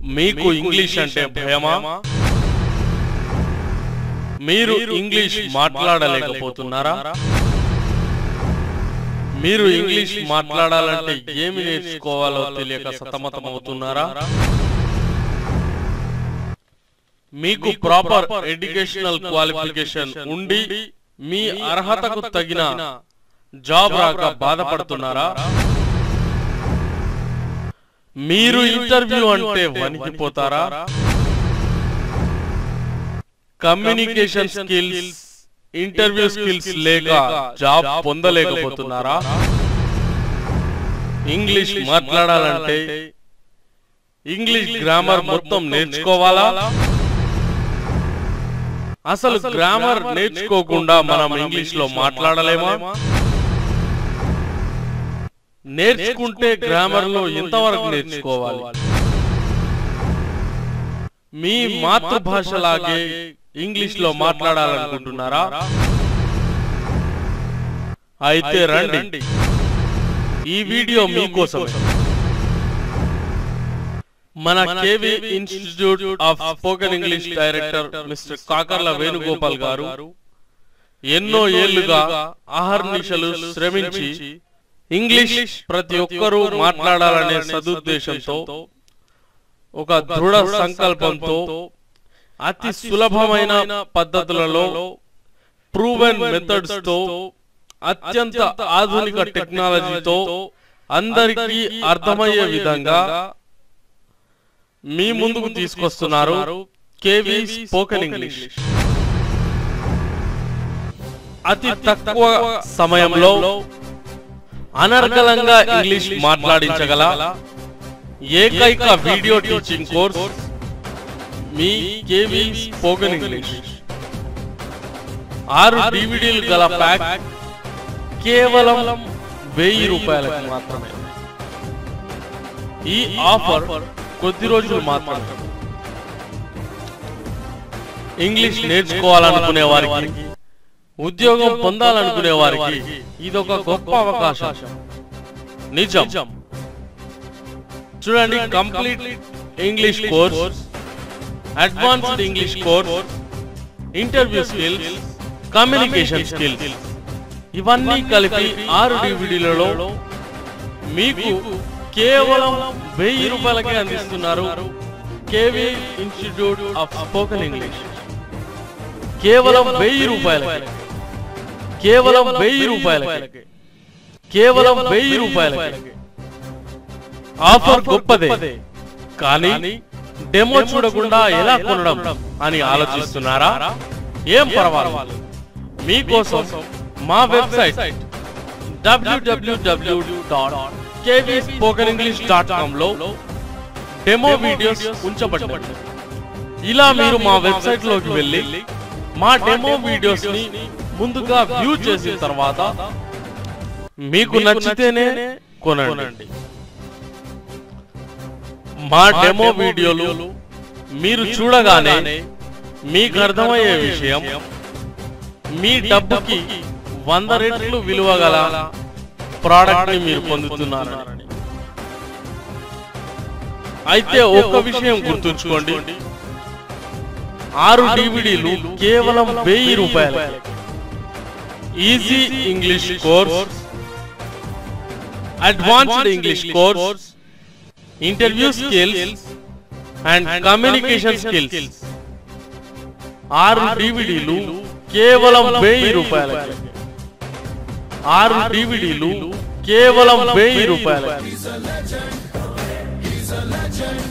మీకు ఇంగ్లీష్ అంటే భయమా మీరు ఇంగ్లీష్ మాట్లాడలేకపోతున్నారా మీరు ఇంగ్లీష్ మాట్లాడాలంటే ఏమి నేర్చుకోవాలో తెలియక సతమతమవుతున్నారా మీకు ప్రాపర్ ఎడ్యుకేషనల్ క్వాలిఫికేషన్ ఉండి మీ అర్హతకు తగిన జాబ్ రాక బాధపడుతున్నారా మీరు ఇంటర్వ్యూ అంటే వణికిపోతారా కమ్యూనికేషన్ స్కిల్స్ ఇంటర్వ్యూ స్కిల్స్ లేక జాబ్ పొందలేకపోతున్నారా ఇంగ్లీష్ మాట్లాడాలంటే ఇంగ్లీష్ గ్రామర్ మొత్తం నేర్చుకోవాలా అసలు గ్రామర్ నేర్చుకోకుండా మనం ఇంగ్లీష్ లో మాట్లాడలేమా నేర్చుకుంటే గ్రామర్ లో ఎంతవరకు నేర్చుకోవాలి మీ మాతృభాషలాగే ఇంగ్లీష్ లో మాట్లాడాలనుకుంటున్నారా అయితే రండి ఈ వీడియో మీకోసం మన KV institute of spoken English director mister Kakarla Venugopal garu ఎన్నో ఏళ్లుగా అహర్నిశలు శ్రమించి ఇంగ్లీష్ ప్రతి ఒక్కరూ మాట్లాడాలనే సదుద్దేశంతో ఒక దృఢ సంకల్పంతో అతి సులభమైన పద్ధతులలో ప్రూవెన్ మెథడ్స్ తో అత్యంత ఆధునిక టెక్నాలజీతో అందరికీ అర్థమయ్యే విధంగా మీ ముందుకు తీసుకొస్తున్నారు కేవి స్పోకెన్ ఇంగ్లీష్ అతి తక్కువ సమయంలో అనర్గళంగా ఇంగ్లీష్ మాట్లాడించగల ఏకైక వీడియో టీచింగ్ కోర్స్ మీ కేవి స్పోకెన్ ఇంగ్లీష్ ఆరు డివిడీలు గల ప్యాక్ కేవలం వెయ్యి రూపాయలకు మాత్రమే ఈ ఆఫర్ కొద్ది రోజులు మాత్రమే ఇంగ్లీష్ నేర్చుకోవాలనుకునే వారికి ఉద్యోగం పొందాలనుకునే వారికి ఇదొక గొప్ప అవకాశం నిజం చూడండి complete English course advanced English course interview skills communication skills ఇవన్నీ కలిపి ఆరు డివిడీలలో మీకు కేవలం వెయ్యి రూపాయలకే అందిస్తున్నారు KV institute of spoken English కేవలం వెయ్యి రూపాయలకే కేవలం వెయ్యి రూపాయలకే కేవలం వెయ్యి రూపాయలకే ఆఫర్ గొప్పదే కానీ డెమో చూడకుండా ఎలా కొనడం అని ఆలోచిస్తున్నారా ఏం పర్వాలేదు మీకోసం మా వెబ్సైట్ డబ్ల్యూడబ్ల్యూడబ్ల్యూ dot KV spoken English dot com లో డెమో వీడియోస్ ఉంచబడ్డాయి ఇలా మీరు మా వెబ్సైట్ లోకి వెళ్ళి మా డెమో వీడియోస్ ని ముందుగా వ్యూ చేసిన తర్వాత మీకు నచ్చితేనే కొనండి మా డెమో వీడియోలు మీరు చూడగానే మీకు అర్థమయ్యే విషయం మీ డబ్బుకి వంద రెట్లు విలువ గల ప్రోడక్ట్ ని మీరు పొందుతున్నారని అయితే ఒక్క విషయం గుర్తుంచుకోండి ఆరు డివిడీలు కేవలం వెయ్యి రూపాయలు easy English course advanced English course interview skills and communication skills ఆరు డివిడీలు కేవలం వెయ్యి రూపాయలకి ఆరు డివిడీలు కేవలం వెయ్యి రూపాయలకి